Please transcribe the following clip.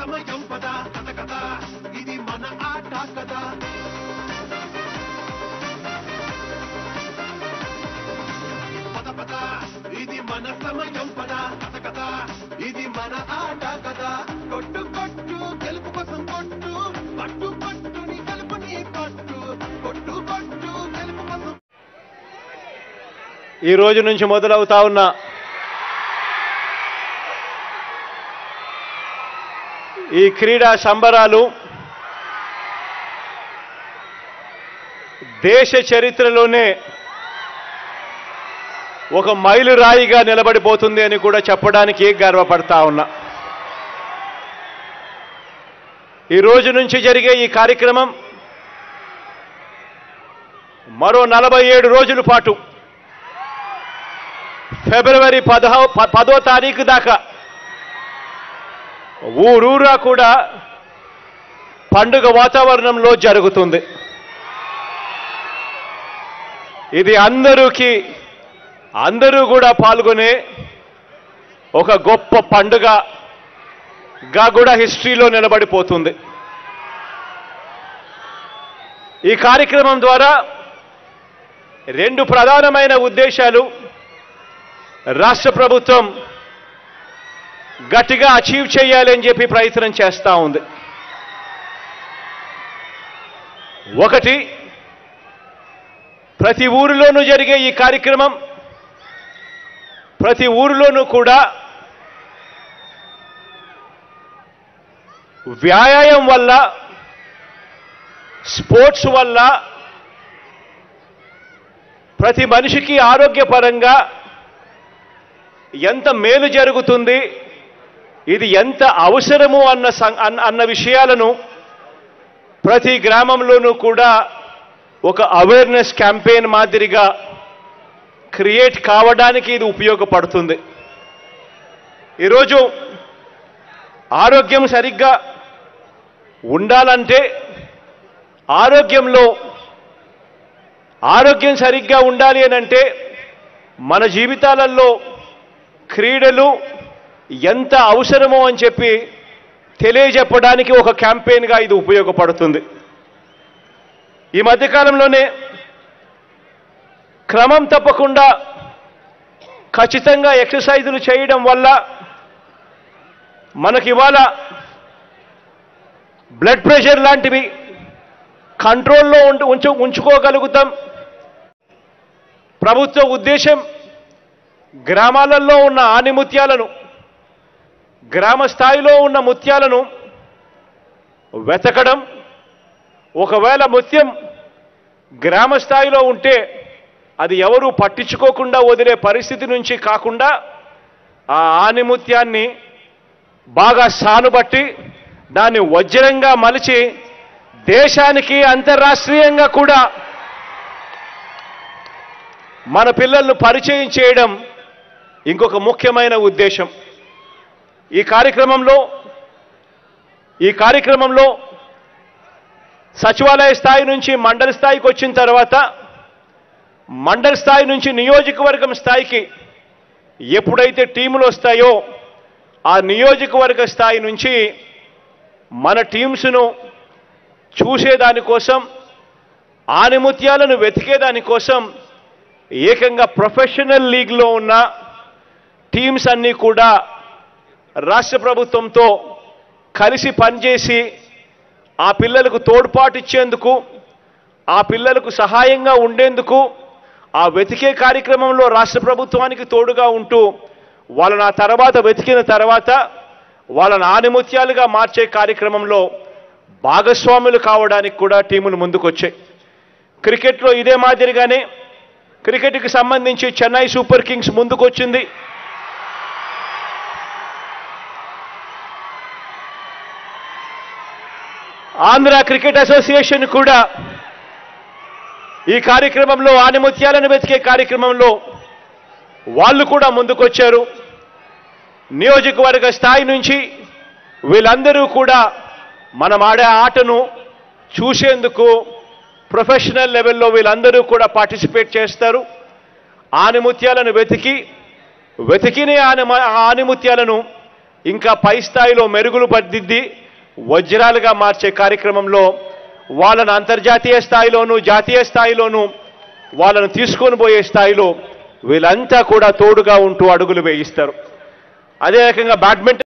సమయం పద కథ కథ ఇది మన ఆట కదా పద పద ఇది మన సమయం పద కథ కథ ఇది మన ఆట కదా కొట్టు కొట్టు గెలుపు కోసం కొట్టు పట్టు పట్టు నీ గెలుపు నీ పట్టు కొట్టు కొట్టు గెలుపు కోసం ఈ రోజు నుంచి మొదలవుతా ఉన్న ఈ క్రీడా సంబరాలు దేశ చరిత్రలోనే ఒక మైలురాయిగా నిలబడిపోతుంది అని కూడా చెప్పడానికి గర్వపడతా ఉన్నా ఈ రోజు నుంచి జరిగే ఈ కార్యక్రమం మరో నలభై ఏడు రోజుల పాటు ఫిబ్రవరి పదహో ప- పదో తారీఖు దాకా ఊరూరా కూడా పండుగ వాతావరణంలో జరుగుతుంది ఇది అందరికీ అందరూ కూడా పాల్గొనే ఒక గొప్ప పండుగగా కూడా హిస్టరీలో నిలబడిపోతుంది ఈ కార్యక్రమం ద్వారా రెండు ప్రధానమైన ఉద్దేశాలు రాష్ట్ర ప్రభుత్వం గట్టిగా అచీవ్ చేయాలి అని చెప్పి ప్రయత్నం చేస్తూ ఉంది ఒకటి ప్రతి ఊరిలోనూ జరిగే ఈ కార్యక్రమం ప్రతి ఊరిలోనూ కూడా వ్యాయామం వల్ల స్పోర్ట్స్ వల్ల ప్రతి మనిషికి ఆరోగ్యపరంగా ఎంత మేలు జరుగుతుంది ఇది ఎంత అవసరము అన్న సం- అన్న- అన్న విషయాలను ప్రతి గ్రామంలోనూ కూడా ఒక అవేర్నెస్ క్యాంపెయిన్ మాదిరిగా క్రియేట్ కావడానికి ఇది ఉపయోగపడుతుంది ఈరోజు ఆరోగ్యం సరిగ్గా ఉండాలంటే ఆరోగ్యంలో ఆరోగ్యం సరిగ్గా ఉండాలి అని అంటే మన జీవితాలలో క్రీడలు ఎంత అవసరమో అని చెప్పి తెలియజెప్పడానికి ఒక క్యాంపెయిన్గా ఇది ఉపయోగపడుతుంది ఈ మధ్యకాలంలోనే క్రమం తప్పకుండా ఖచ్చితంగా ఎక్సర్సైజులు చేయడం వల్ల మనకి ఇవాళ బ్లడ్ ప్రెషర్ లాంటివి కంట్రోల్లో ఉంటు ఉంచు ఉంచుకోగలుగుతాం ప్రభుత్వ ఉద్దేశం గ్రామాలలో ఉన్న ఆనిముత్యాలను గ్రామ స్థాయిలో ఉన్న ముత్యాలను వెతకడం ఒకవేళ ముత్యం గ్రామ స్థాయిలో ఉంటే అది ఎవరు పట్టించుకోకుండా వదిలే పరిస్థితి నుంచి కాకుండా ఆ ఆనిముత్యాన్ని బాగా సానుబట్టి దాన్ని వజ్రంగా మలిచి దేశానికి అంతర్రాష్ట్రీయంగా కూడా మన పిల్లలను పరిచయం చేయడం ఇంకొక ముఖ్యమైన ఉద్దేశం ఈ కార్యక్రమంలో ఈ కార్యక్రమంలో సచివాలయ స్థాయి నుంచి మండల స్థాయికి వచ్చిన తర్వాత మండల స్థాయి నుంచి నియోజకవర్గం స్థాయికి ఎప్పుడైతే టీములు వస్తాయో ఆ నియోజకవర్గ స్థాయి నుంచి మన టీమ్స్ను చూసేదానికోసం ఆనిముత్యాలను వెతికేదానికోసం ఏకంగా ప్రొఫెషనల్ లీగ్లో ఉన్న టీమ్స్ అన్నీ కూడా రాష్ట్ర ప్రభుత్వంతో కలిసి పనిచేసి ఆ పిల్లలకు తోడ్పాటు ఇచ్చేందుకు ఆ పిల్లలకు సహాయంగా ఉండేందుకు ఆ వెతికే కార్యక్రమంలో రాష్ట్ర ప్రభుత్వానికి తోడుగా ఉంటూ వాళ్ళని ఆ తర్వాత వెతికిన తర్వాత వాళ్ళని ఆనిముత్యాలుగా మార్చే కార్యక్రమంలో భాగస్వాములు కావడానికి కూడా టీములు ముందుకొచ్చాయి క్రికెట్లో ఇదే మాదిరిగానే క్రికెట్కి సంబంధించి చెన్నై సూపర్ కింగ్స్ ముందుకొచ్చింది ఆంధ్ర క్రికెట్ అసోసియేషన్ కూడా ఈ కార్యక్రమంలో ఆనిముత్యాలను వెతికే కార్యక్రమంలో వాళ్ళు కూడా ముందుకొచ్చారు నియోజకవర్గ స్థాయి నుంచి వీళ్ళందరూ కూడా మనం ఆడే ఆటను చూసేందుకు ప్రొఫెషనల్ లెవెల్లో వీళ్ళందరూ కూడా పార్టిసిపేట్ చేస్తారు ఆనిముత్యాలను వెతికి వెతికిన ఆని ఆనిముత్యాలను ఇంకా పై స్థాయిలో మెరుగులు పద్దిద్ది వజ్రాలుగా మార్చే కార్యక్రమంలో వాళ్ళను అంతర్జాతీయ స్థాయిలోనూ జాతీయ స్థాయిలోనూ వాళ్ళను తీసుకొని పోయే స్థాయిలో వీళ్ళంతా కూడా తోడుగా ఉంటూ అడుగులు వేయిస్తారు అదే రకంగా బ్యాడ్మింటన్